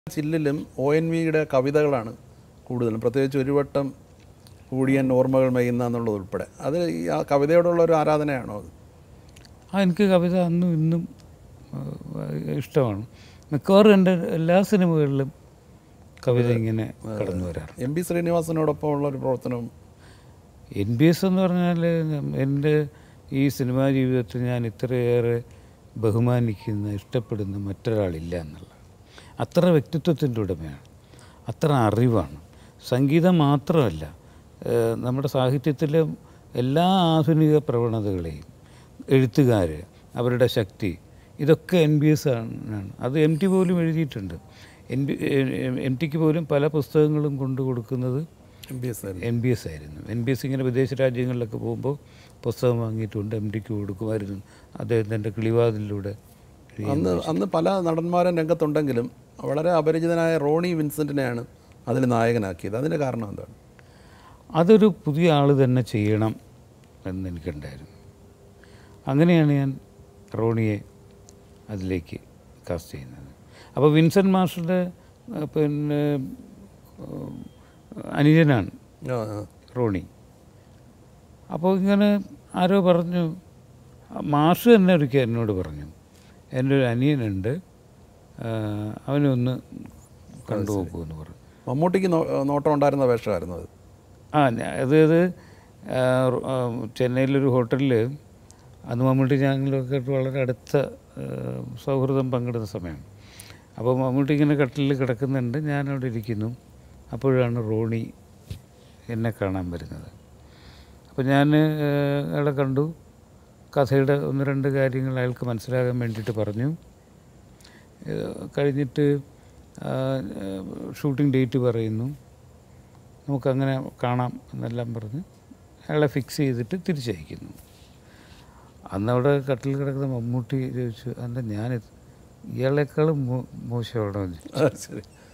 ചില്ലിലും O N വിയുടെ കവിതകളാണ് കൂടുതലും പ്രത്യേകിച്ച് ഒരു വട്ടം കൂടിയൻ ഓർമ്മകൾ മെയ്യുന്ന എന്നുള്ളത് ഉൾപ്പെടെ അത് ഈ ആ കവിതയോടുള്ള ഒരു ആരാധനയാണോ അത് ആ എനിക്ക് കവിത അന്നും ഇന്നും ആ, ഇഷ്ടമാണ് മിക്കവാറും എൻ്റെ എല്ലാ സിനിമകളിലും കവിത ഇങ്ങനെ കടന്നു വരാറ് എം പി ശ്രീനിവാസനോടൊപ്പം ഉള്ള ഒരു പ്രവർത്തനം എൻ ബി എസ് എന്ന് പറഞ്ഞാൽ എൻ്റെ ഈ സിനിമാ ജീവിതത്തിൽ ഞാൻ ഇത്രയേറെ ബഹുമാനിക്കുന്ന ഇഷ്ടപ്പെടുന്ന മറ്റൊരാളില്ല എന്നുള്ള അത്ര വ്യക്തിത്വത്തിൻ്റെ ഉടമയാണ് അത്ര അറിവാണ് സംഗീതം മാത്രമല്ല ഏഹ് നമ്മുടെ സാഹിത്യത്തിലെ എല്ലാ ആധുനിക പ്രവണതകളെയും എഴുത്തുകാർ അവരുടെ ശക്തി ഇതൊക്കെ എൻ ബി എസ് ആണ് അത് എം ടി പോലും എഴുതിയിട്ടുണ്ട് എൻ ബി എം ടിക്ക് പോലും പല പുസ്തകങ്ങളും കൊണ്ടു കൊടുക്കുന്നത് M P S N B S ആയിരുന്നു എൻ ബി എസ് ഇങ്ങനെ വിദേശ രാജ്യങ്ങളിലൊക്കെ പോകുമ്പോൾ പുസ്തകം വാങ്ങിയിട്ടുണ്ട് എം ഡിക്ക് കൊടുക്കുമായിരുന്നു അദ്ദേഹത്തിൻ്റെ കിളിവാതിലൂടെ അന്ന് അന്ന് പല നടന്മാരും രംഗത്തുണ്ടെങ്കിലും വളരെ അപരിചിതനായ റോണി വിൻസെൻറ്റിനെയാണ് അതിൽ നായകനാക്കിയത് അതിൻ്റെ കാരണം എന്താണ് അതൊരു പുതിയ ആൾ തന്നെ ചെയ്യണം എന്ന് എനിക്കുണ്ടായിരുന്നു അങ്ങനെയാണ് ഞാൻ റോണിയെ അതിലേക്ക് കാസ്റ്റ് ചെയ്യുന്നത് അപ്പോൾ വിൻസെൻ്റ് മാസ്റ്ററുടെ ആ, പിന്നെ ആ, അനുജനാണ് ആ, ആ. റോണി അപ്പോൾ ഇങ്ങനെ ആരോ പറഞ്ഞു മാഷ് തന്നെ ഒരിക്കൽ എന്നോട് പറഞ്ഞു എൻ്റെ ഒരു അനിയനുണ്ട് ആ, അവനെ ഒന്ന് കണ്ടു നോക്കുമെന്ന് പറഞ്ഞു മമ്മൂട്ടിക്ക് നോ- നോട്ടം ഉണ്ടായിരുന്ന വേഷമായിരുന്നു അത് ആ ഞാ- അതായത് ആ, റോ- ആ, ചെന്നൈയിലൊരു ഹോട്ടലിൽ അന്ന് മമ്മൂട്ടി ഞങ്ങളൊക്കെ ആയിട്ട് വളരെ അടുത്ത ആ, സൗഹൃദം പങ്കിടുന്ന സമയമാണ് അപ്പോൾ മമ്മൂട്ടി ഇങ്ങനെ കട്ടിലിൽ കിടക്കുന്നുണ്ട് ഞാനവിടെ ഇരിക്കുന്നു അപ്പോഴാണ് റോണി എന്നെ കാണാൻ വരുന്നത് അപ്പോൾ ഞാൻ അയാളെ കണ്ടു കഥയുടെ ഒന്ന് രണ്ട് കാര്യങ്ങൾ അയാൾക്ക് മനസ്സിലാകാൻ വേണ്ടിയിട്ട് പറഞ്ഞു ഏഹ് കഴിഞ്ഞിട്ട് ഷൂട്ടിംഗ് ഡേറ്റ് പറയുന്നു നമുക്കങ്ങനെ കാണാം എന്നെല്ലാം പറഞ്ഞ് അയാളെ ഫിക്സ് ചെയ്തിട്ട് തിരിച്ചയക്കുന്നു അന്നവിടെ കട്ടിൽ കിടക്കുന്ന മമ്മൂട്ടി ചോദിച്ചു എന്താ ഞാൻ ഇയാളെക്കാളും മോ- മോശമാണോ എന്ന് ചോദിച്ചു. ആ, ശരി